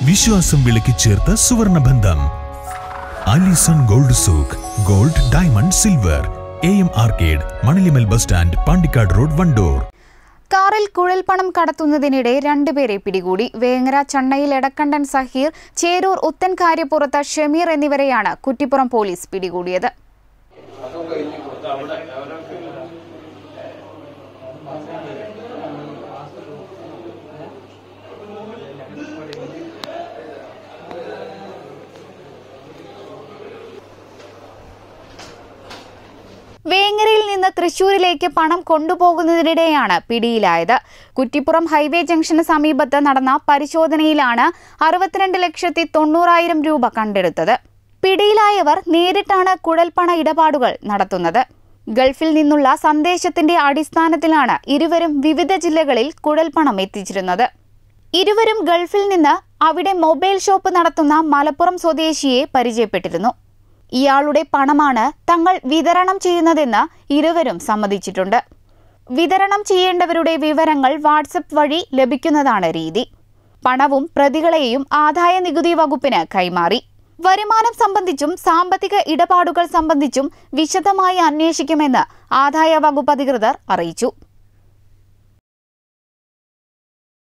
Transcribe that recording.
വിശ്വാസം വിളക്കി ചേർത്ത സുവർണബന്ധം Alison gold souk gold diamond silver A M arcade Manalimal bus stand Pandikkad road Wandoor കാറിൽ കുഴൽപ്പണം കടത്തുന്നതിനിടെ രണ്ടുപേരെ പിടികൂടി വേങ്ങര ചണ്ണയിൽ എടക്കണ്ടൻ സഹീർ ചേരൂർ ഉത്തൻകാര്യപ്പുറത്ത് ഷമീർ എന്നിവരെയാണ് കുറ്റിപ്പുറം പോലീസ് പിടികൂടിയത് വേങ്ങരയിൽ നിന്ന് തൃശൂരിലേക്ക് പണം കൊണ്ടുപോകുന്നതിനിടെയാണ് പിടിയിലായത് കുറ്റിപ്പുറം ഹൈവേ ജംഗ്ഷന് സമീപത്ത് നടന്ന പരിശോധനയിലാണ് അറുപത്തിരണ്ട് ലക്ഷത്തി തൊണ്ണൂറായിരം രൂപ കണ്ടെടുത്തത് പിടിയിലായവർ നേരിട്ടാണ് കുഴൽപ്പണ ഇടപാടുകൾ നടത്തുന്നത് ഗൾഫിൽ നിന്നുള്ള സന്ദേശത്തിന്റെ അടിസ്ഥാനത്തിലാണ് ഇരുവരും വിവിധ ജില്ലകളിൽ കുഴൽപ്പണം എത്തിച്ചിരുന്നത് ഇരുവരും ഗൾഫിൽ നിന്ന് അവിടെ മൊബൈൽ ഷോപ്പ് നടത്തുന്ന മലപ്പുറം സ്വദേശിയെ പരിചയപ്പെട്ടിരുന്നു ഇയാളുടെ പണമാണ് തങ്ങൾ വിതരണം ചെയ്യുന്നതെന്ന് ഇരുവരും സമ്മതിച്ചിട്ടുണ്ട് വിതരണം ചെയ്യേണ്ടവരുടെ വിവരങ്ങൾ വാട്സപ്പ് വഴി ലഭിക്കുന്നതാണ് രീതി പണവും പ്രതികളെയും ആദായ നികുതി വകുപ്പിന് കൈമാറി വരുമാനം സംബന്ധിച്ചും സാമ്പത്തിക ഇടപാടുകൾ സംബന്ധിച്ചും വിശദമായി അന്വേഷിക്കുമെന്ന് ആദായ വകുപ്പ് അധികൃതർ അറിയിച്ചു